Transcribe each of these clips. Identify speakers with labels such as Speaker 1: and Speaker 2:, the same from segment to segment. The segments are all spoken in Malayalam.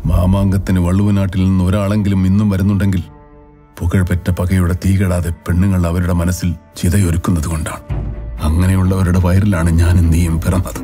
Speaker 1: മാമാങ്കത്തിന് വള്ളുവനാട്ടിൽ നിന്ന് ഒരാളെങ്കിലും ഇന്നും വരുന്നുണ്ടെങ്കിൽ പുകഴ്പെറ്റ പകയുടെ തീകെടാതെ പെണ്ണുങ്ങൾ അവരുടെ മനസ്സിൽ ചിതയൊരുക്കുന്നത് കൊണ്ടാണ് അങ്ങനെയുള്ളവരുടെ വയറിലാണ് ഞാനും നീയും പിറന്നത്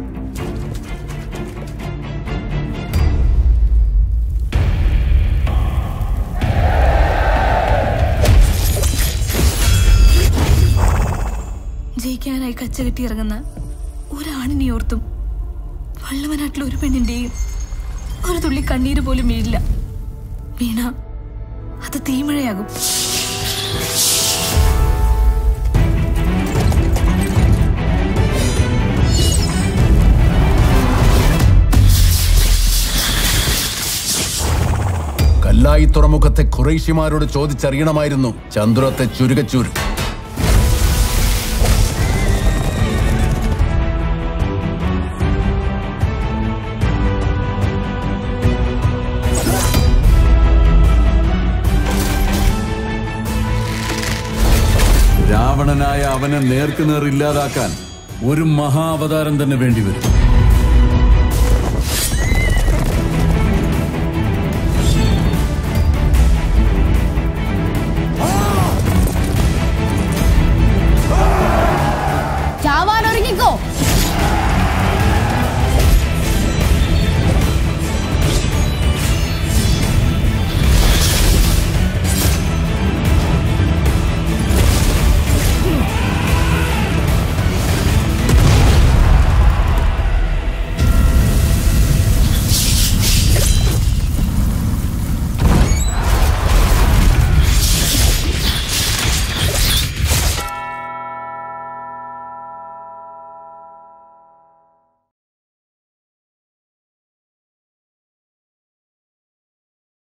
Speaker 2: ജയിക്കാനായി കച്ച കെട്ടിയിറങ്ങുന്ന ഒരാണിനെ ഓർത്തും വള്ളവനാട്ടിൽ ഒരു പെണ്ണിന്റെയും ഒരു തുള്ളി കണ്ണീര് പോലും വീഴില്ല വീണ അത് തീമഴയാകും
Speaker 1: കല്ലായി തുറമുഖത്തെ ഖുറൈഷിമാരോട് ചോദിച്ചറിയണമായിരുന്നു ചന്ദ്രത്തെ ചുരുകച്ചൂര്
Speaker 3: രാവണനായ അവനെ നേർക്കുനേർ ഇല്ലാതാക്കാൻ ഒരു മഹാ അവതാരം തന്നെ വേണ്ടിവരും